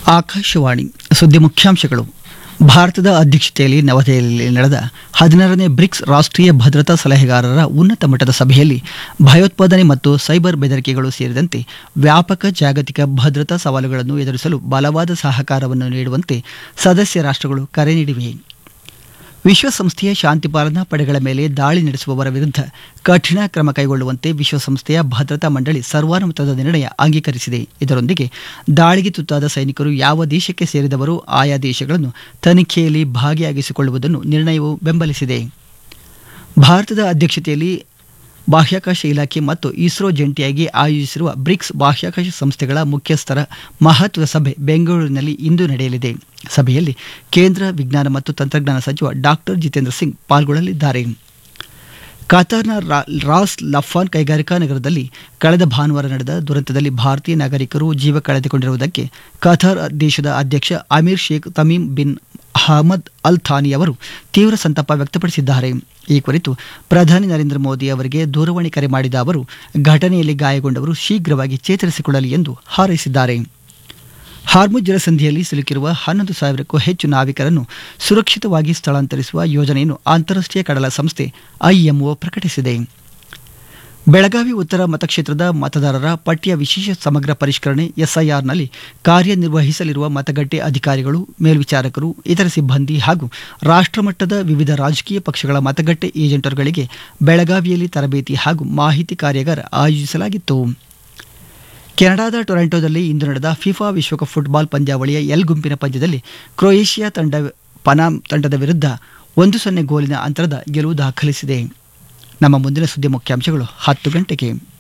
ಆಕಾಶವಾಣಿ ಸುದ್ದಿ ಮುಖ್ಯಾಂಶಗಳು ಭಾರತದ ಅಧ್ಯಕ್ಷತೆಯಲ್ಲಿ ನವದೆಹಲಿಯಲ್ಲಿ ನಡೆದ ಹದಿನಾರನೇ ಬ್ರಿಕ್ಸ್ ರಾಷ್ಟ್ರೀಯ ಭದ್ರತಾ ಸಲಹೆಗಾರರ ಉನ್ನತ ಮಟ್ಟದ ಸಭೆಯಲ್ಲಿ ಭಯೋತ್ಪಾದನೆ ಮತ್ತು ಸೈಬರ್ ಬೆದರಿಕೆಗಳು ಸೇರಿದಂತೆ ವ್ಯಾಪಕ ಜಾಗತಿಕ ಭದ್ರತಾ ಸವಾಲುಗಳನ್ನು ಎದುರಿಸಲು ಬಲವಾದ ಸಹಕಾರವನ್ನು ನೀಡುವಂತೆ ಸದಸ್ಯ ರಾಷ್ಟ್ರಗಳು ಕರೆ ನೀಡಿವೆ ವಿಶ್ವಸಂಸ್ಥೆಯ ಶಾಂತಿ ಪಾಲನಾ ಪಡೆಗಳ ಮೇಲೆ ದಾಳಿ ನಡೆಸುವವರ ವಿರುದ್ಧ ಕಠಿಣ ಕ್ರಮ ಕೈಗೊಳ್ಳುವಂತೆ ವಿಶ್ವಸಂಸ್ಥೆಯ ಭದ್ರತಾ ಮಂಡಳಿ ಸರ್ವಾನುಮತದ ನಿರ್ಣಯ ಅಂಗೀಕರಿಸಿದೆ ಇದರೊಂದಿಗೆ ದಾಳಿಗೆ ತುತ್ತಾದ ಸೈನಿಕರು ಯಾವ ದೇಶಕ್ಕೆ ಸೇರಿದವರು ಆಯಾ ದೇಶಗಳನ್ನು ತನಿಖೆಯಲ್ಲಿ ಭಾಗಿಯಾಗಿಸಿಕೊಳ್ಳುವುದನ್ನು ನಿರ್ಣಯವು ಬೆಂಬಲಿಸಿದೆ ಭಾರತದ ಅಧ್ಯಕ್ಷತೆಯಲ್ಲಿ ಬಾಹ್ಯಾಕಾಶ ಇಲಾಖೆ ಮತ್ತು ಇಸ್ರೋ ಜಂಟಿಯಾಗಿ ಆಯೋಜಿಸಿರುವ ಬ್ರಿಕ್ಸ್ ಬಾಹ್ಯಾಕಾಶ ಸಂಸ್ಥೆಗಳ ಮುಖ್ಯಸ್ಥರ ಮಹತ್ವದ ಸಭೆ ಬೆಂಗಳೂರಿನಲ್ಲಿ ಇಂದು ನಡೆಯಲಿದೆ ಸಭೆಯಲ್ಲಿ ಕೇಂದ್ರ ವಿಜ್ಞಾನ ಮತ್ತು ತಂತ್ರಜ್ಞಾನ ಸಚಿವ ಡಾಕ್ಟರ್ ಜಿತೇಂದ್ರ ಸಿಂಗ್ ಪಾಲ್ಗೊಳ್ಳಲಿದ್ದಾರೆ ಕತಾರ್ನ ರಾ- ರಾಸ್ ಲಫಾನ್ ಕೈಗಾರಿಕಾ ನಗರದಲ್ಲಿ ಕಳೆದ ಭಾನುವಾರ ನಡೆದ ದುರಂತದಲ್ಲಿ ಭಾರತೀಯ ನಾಗರಿಕರು ಜೀವ ಕಳೆದುಕೊಂಡಿರುವುದಕ್ಕೆ ಕತಾರ್ ದೇಶದ ಅಧ್ಯಕ್ಷ Amir Sheikh Tamim bin Ahmad Al Thani ಅವರು ತೀವ್ರ ಸಂತಾಪ ವ್ಯಕ್ತಪಡಿಸಿದ್ದಾರೆ ಈ ಕುರಿತು ಪ್ರಧಾನಿ ನರೇಂದ್ರ ಮೋದಿ ಅವರಿಗೆ ದೂರವಾಣಿ ಕರೆ ಮಾಡಿದ ಅವರು ಘಟನೆಯಲ್ಲಿ ಗಾಯಗೊಂಡವರು ಶೀಘ್ರವಾಗಿ ಚೇತರಿಸಿಕೊಳ್ಳಲಿ ಎಂದು ಹಾರೈಸಿದ್ದಾರೆ ಹಾರ್ಮುಜ್ ಜಲಸಂಧಿಯಲ್ಲಿ ಸಿಲುಕಿರುವ ಹನ್ನೊಂದು ಸಾವಿರಕ್ಕೂ ಹೆಚ್ಚು ನಾವಿಕರನ್ನು ಸುರಕ್ಷಿತವಾಗಿ ಸ್ಥಳಾಂತರಿಸುವ ಯೋಜನೆಯನ್ನು ಅಂತಾರಾಷ್ಟ್ರೀಯ ಕಡಲ ಸಂಸ್ಥೆ ಐಎಂಒ ಪ್ರಕಟಿಸಿದೆ ಬೆಳಗಾವಿ ಉತ್ತರ ಮತಕ್ಷೇತ್ರದ ಮತದಾರರ ಪಟ್ಟಿಯ ವಿಶೇಷ ಸಮಗ್ರ ಪರಿಷ್ಕರಣೆ ಎಸ್ಐಆರ್ನಲ್ಲಿ ಕಾರ್ಯನಿರ್ವಹಿಸಲಿರುವ ಮತಗಟ್ಟೆ ಅಧಿಕಾರಿಗಳು ಮೇಲ್ವಿಚಾರಕರು ಇತರ ಸಿಬ್ಬಂದಿ ಹಾಗೂ ರಾಷ್ಟ್ರಮಟ್ಟದ ವಿವಿಧ ರಾಜಕೀಯ ಪಕ್ಷಗಳ ಮತಗಟ್ಟೆ ಏಜೆಂಟರುಗಳಿಗೆ ಬೆಳಗಾವಿಯಲ್ಲಿ ತರಬೇತಿ ಹಾಗೂ ಮಾಹಿತಿ ಕಾರ್ಯಾಗಾರ ಆಯೋಜಿಸಲಾಗಿತ್ತು ಕೆನಡಾದ ಟೊರೆಂಟೊದಲ್ಲಿ ಇಂದು ನಡೆದ ಫಿಫಾ ವಿಶ್ವಕಪ್ ಫುಟ್ಬಾಲ್ ಪಂದ್ಯಾವಳಿಯ ಎಲ್ ಗುಂಪಿನ ಪಂದ್ಯದಲ್ಲಿ ಕ್ರೊಯೇಷಿಯಾ ತಂಡ ಪನಾಮ್ ತಂಡದ ವಿರುದ್ಧ ಒಂದು ಸೊನ್ನೆ ಗೋಲಿನ ಅಂತರದ ಗೆಲುವು ದಾಖಲಿಸಿದೆ ನಮ್ಮ ಮುಂದಿನ ಸುದ್ದಿ ಮುಖ್ಯಾಂಶಗಳು ಹತ್ತು ಗಂಟೆಗೆ